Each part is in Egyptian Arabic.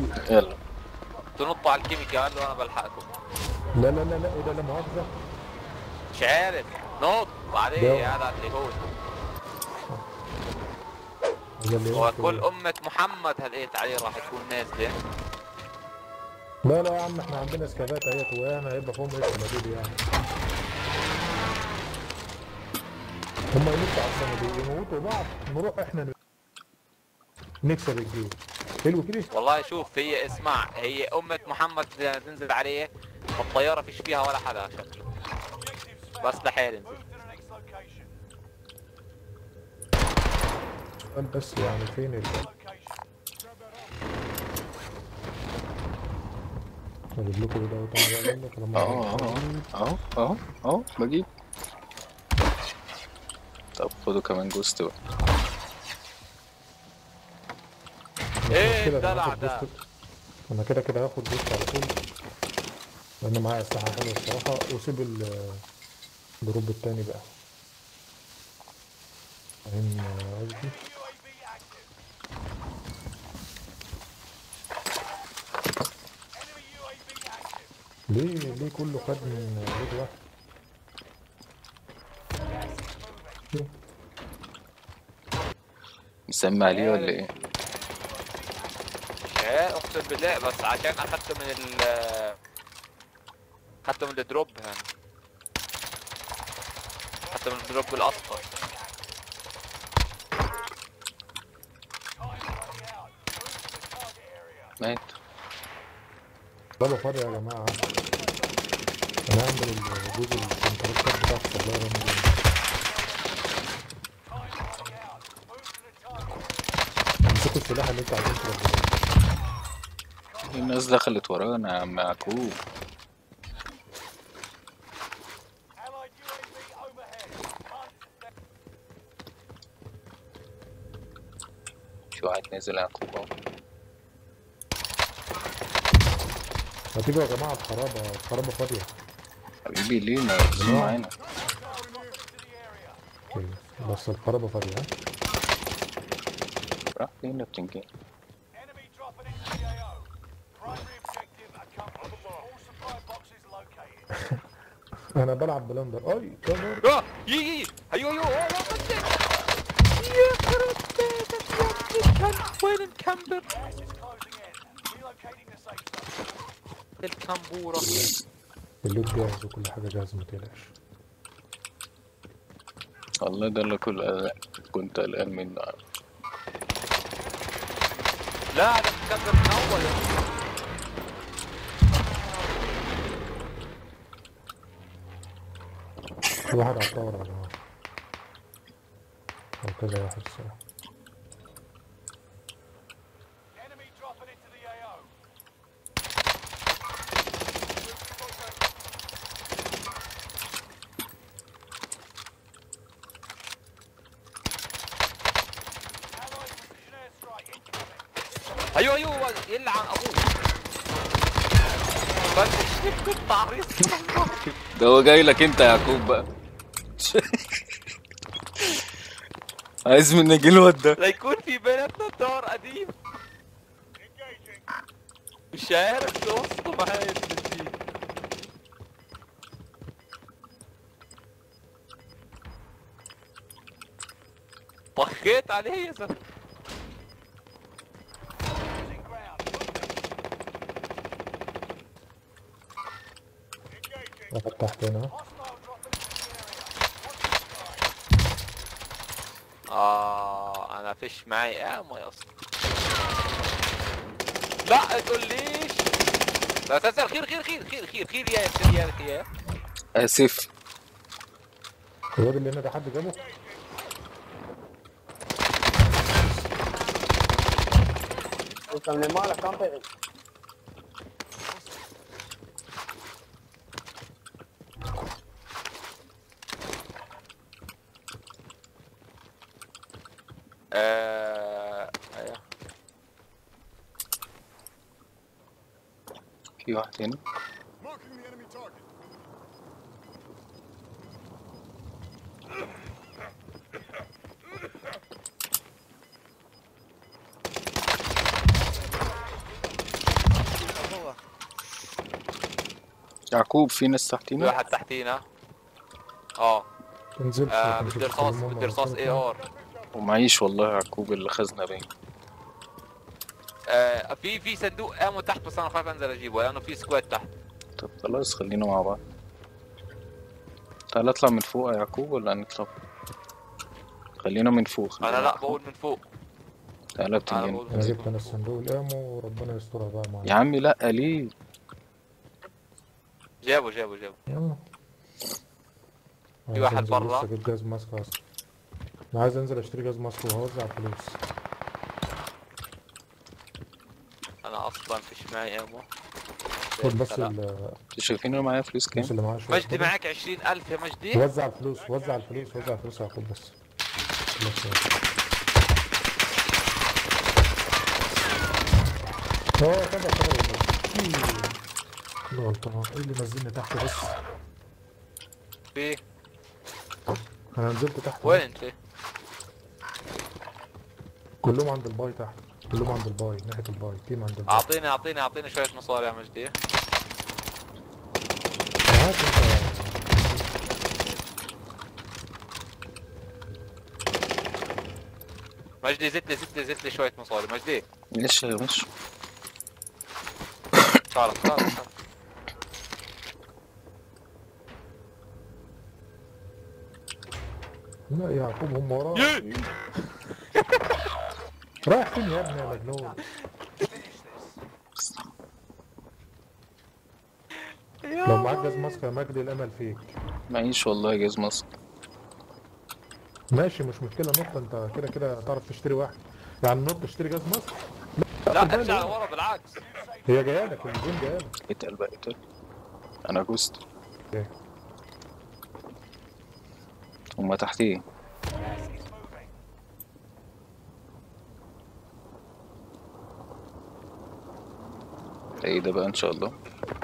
يلا تنطوا على الكيميكال وانا بلحقكم لا لا لا لا ايه ده لا مؤاخذة مش عارف نط بعدين ده- هذا اللي هو ده اللي هو قلته. كل أمة محمد هلقيت عليه راح تكون نازلة لا لا يا عم احنا عندنا سكابات اهيت ويانا هيبقى فيهم ايه الصناديق يعني هم ينطوا على الصناديق يموتوا بعض نروح احنا ن- نكسب الجيم حلو كده والله شوف هي اسمع هي أمة محمد تنزل عليه الطيارة فيش فيها ولا حدا شكله بس لحالي نزل سؤال بس يعني فين ال اجيب لكم ده وتعالى اقول لك لما اهو اهو اهو اهو اهو بجيب طب خدوا كمان جوست بقى ايه كده أنا الدلع هاخد ده بوست- انا كده كده هاخد بوست على طول لان معايا اسلحه حلوه الصراحه وسيب ال- الجروب التاني بقى فاهم قصدي ليه ليه كله خد من بيت واحد مسمى عليه ولا ايه؟ مش عارف اقسم بالله بس عشان اخدته من ال اخدته من الدروب هنا اخدته من الدروب الاصفر مات بابا فاضي يا جماعه انا هعمل الجزء الكونتراكتات بتاع السبلاير انا دي. امسكوا السلاح اللي انتوا عايزين تربوه الناس دخلت ورانا يا عم يعقوب في واحد نازل يعقوب اهو ما تيجوا يا جماعه الخرابه الخرابه فاضيه حبيبي ليه ما يركزوا معانا اوكي. بس الخرابه فاضيه ها راح فين يا بتنجان Enemy dropping into the AO. Primary objective accomplished. All supply boxes located. انا بلعب بلندر اي كفر اه يجي ايوه ايوه يا بنتي يا خرب بيتك يا ابني الكلب وين الكمبر Gas is closing in. Relocating the safe zone. الكمبورة اللوت جاهز وكل حاجه جاهزه ما تقلقش والله ده اللي كل كنت قلقان منه لا ده الكمبر من اول في واحد على الطاوله يا جماعه او كذا واحد الصراحه Enemy dropping into the AO. Allied precision airstrike incoming. ايوه ايوه يلعن ابوك بس كنت عريض ده هو جاي لك انت يا يعقوب بقى عايز من نجيل الواد ده لا يكون في بيناتنا دور قديم مش عارف توصله معايا التسجيل طخيت عليه يا زلمه Losing ground. Engaging. واحد تحت هنا Hostile dropping into the area. اه انا فيش معي امو يا اسطى لا تقوليش لا تسأل خير خير خير خير خير خير يا خير يا خير يا اسف الواد اللي هنا ده حد جابه Calmez-moi, la campagne. آه... ايوه في واحد هنا Marking the enemy target. يعقوب في ناس في تحتينا واحد تحتينا اه تنزلش آه، تنزلش بدي رصاص تسلمهم بدي رصاص اي مرة ار ومعيش والله يعقوب اللي خزنة باين آه، في في صندوق امو تحت بس انا خايف انزل اجيبه لانه في سكواد تحت طب خلاص خلينا مع بعض تعال اطلع من فوق يا يعقوب ولا نطلع خلينا من فوق خلينا انا لا من فوق. بقول من فوق تعالى انا بتنجن بقول انا من جبت فوق انا الصندوق الامو وربنا يسترها بقى معايا يا عمي لا ليه جابوا جابوا جابوا آه. في عايز واحد أنزل برا. لسه اجيب جاز ماسك اصلا انا عايز انزل اشتري جاز ماسك وهوزع فلوس انا اصلا فيش معي امو خد بس لا. ال- انتوا شايفين انا معايا فلوس كام الفلوس اللي معايا شوية مجدي خدها. معك عشرين ألف يا مجدي وزع الفلوس وزع الفلوس وزع الفلوس يا يعقوب بس بس. اه تابع تابع غلطان ايه اللي نزلني تحت بس في انا نزلت تحت وين انت كلهم عند الباي تحت كلهم عند الباي ناحية الباي تيم عند الباي اعطيني اعطيني اعطيني شوية مصاري يا مجدي معاك انت مجدي زت لي زت لي زت لي شوية مصاري مجدي ايش يا باشا تعال تعال تعال. لا يا يعقوب هم وراك رايح فين يا ابني يا مجنون لو معاك جاز ماسك يا مجدي الامل فيك معيش والله جاز مصر ماشي مش مشكلة نط انت كده كده هتعرف تشتري واحد يعني نط تشتري جاز ماسك لا خد ارجع بالك. لورا بالعكس هي جايه لك الجيم جايه لك اتقل بقى اتقل انا جوست إيه. هما تحتيه ايه ده بقى ان شاء الله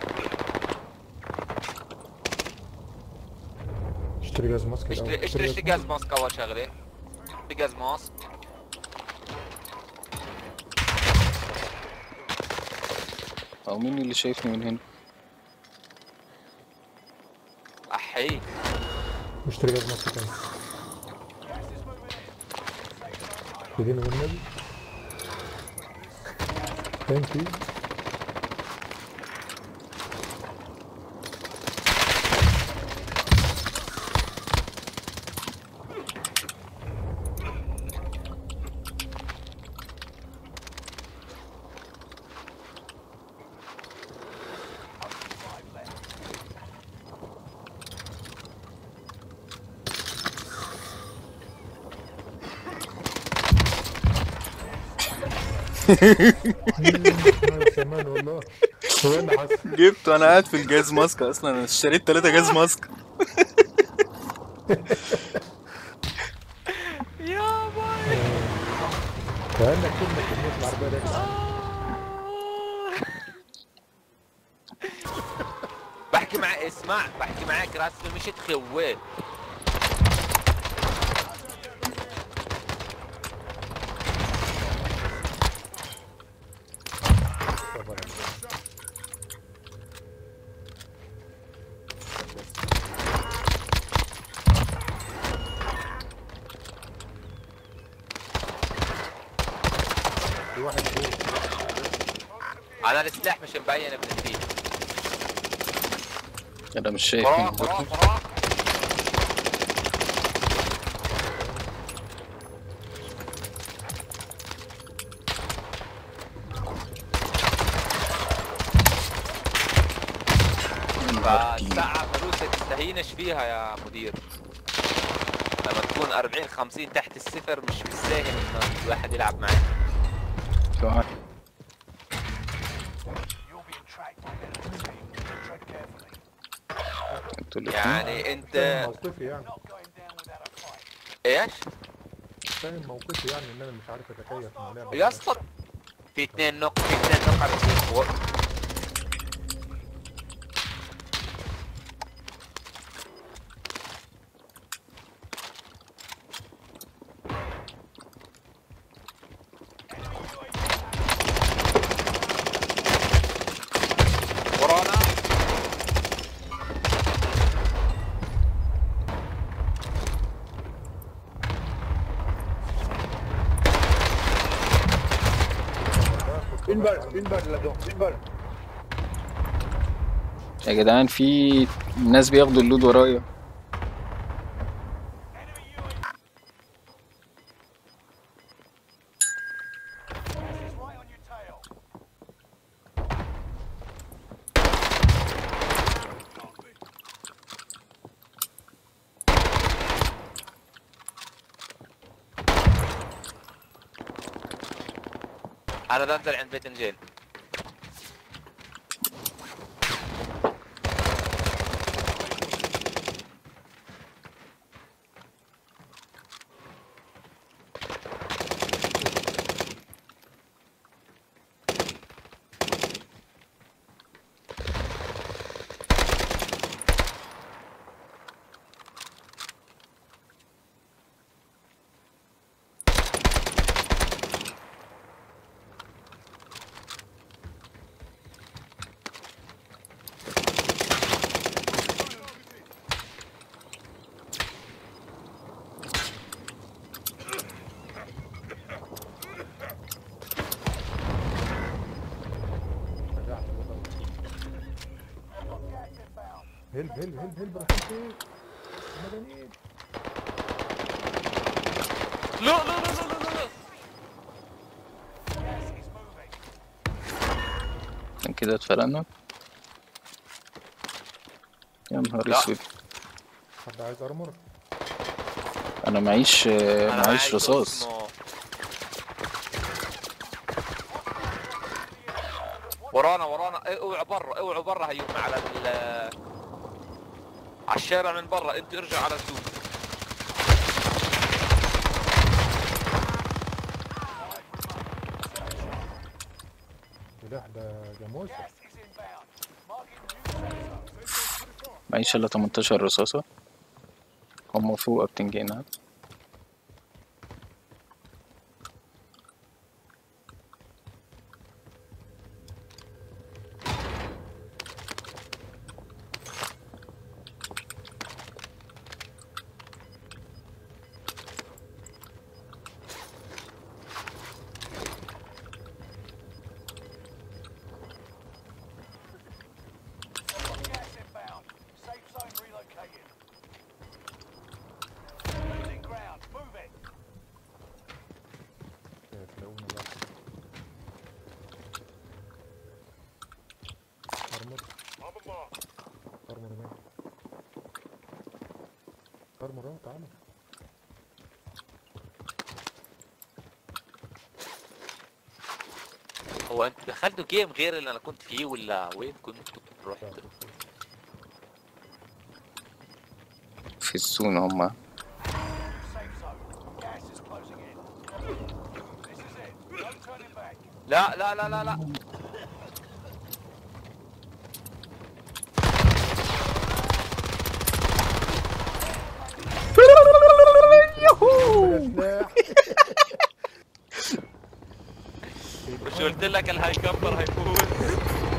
اشتري جاز ماسك الأول. اشتري اشتري اشتري جاز ماسك اول شغلة اشتري جاز ماسك او مين اللي شايفني من هنا احي اشتري جاز ماسك تاني تديني من النبي ثانك يو كمان والله هو ايه اللي حصل؟ جبت وانا قاعد في الجاز ماسك اصلا انا اشتريت ثلاثة جاز ماسك يا باي كأنك كنا كمية العربية دي بحكي مع اسمع بحكي معك راسي مش تخوت في واحد فوق انا السلاح مش مبين ابن الدين انا مش شايف وراك مين وراك بالظبط. وراك فالساعة فلوسك تستهينش فيها يا مدير لما تكون 40 50 تحت الصفر مش بالساهل انه الواحد يلعب معك في واحد. You're being tracked by enemy team. Tread carefully. انتوا الاتنين يعني انت فاهم موقفي يعني Not going down without a fight. ايش؟ فاهم موقفي يعني ان انا مش عارف اتكيف مع لعبة يا اسطى في اثنين نق في اثنين نق على الفوق ورانا Inbound, inbound لقوه inbound. يا جدعان في ناس بياخدوا اللود ورايا Gas is right on your tail. انا بنزل عند بيت انجيل رجعت Gas inbound. هلب هلب هلب هلب رايحين فين؟ مجانين لا لا لا لا لا لا Gas is moving. عشان كده اتفرقنا يا نهار لا. اسود حد عايز ارمر؟ انا معيش انا معيش معايا رصاص اسمه- ورانا ورانا إيه، اوعوا برا اوعوا برا هيوم على ال على الشارع من برا انت ارجع على السوق سلاح ده جاموسة Gas is inbound. Marking new safe zone. معيش الا 18 رصاصة هما فوق بتنجينا Gas inbound. Safe zone relocated. Losing ground. Move it. تلاقونا بقى ارمر ارمر مين؟ ارمر اهو تعالى هو انت دخلتوا جيم غير اللي انا كنت فيه ولا وين كنت رحت في الزون هما Safe zone. Gas is closing in. This is it. No turning back. لا لا لا لا لا سلاح مش قلت لك الهاي كمبر هيفوز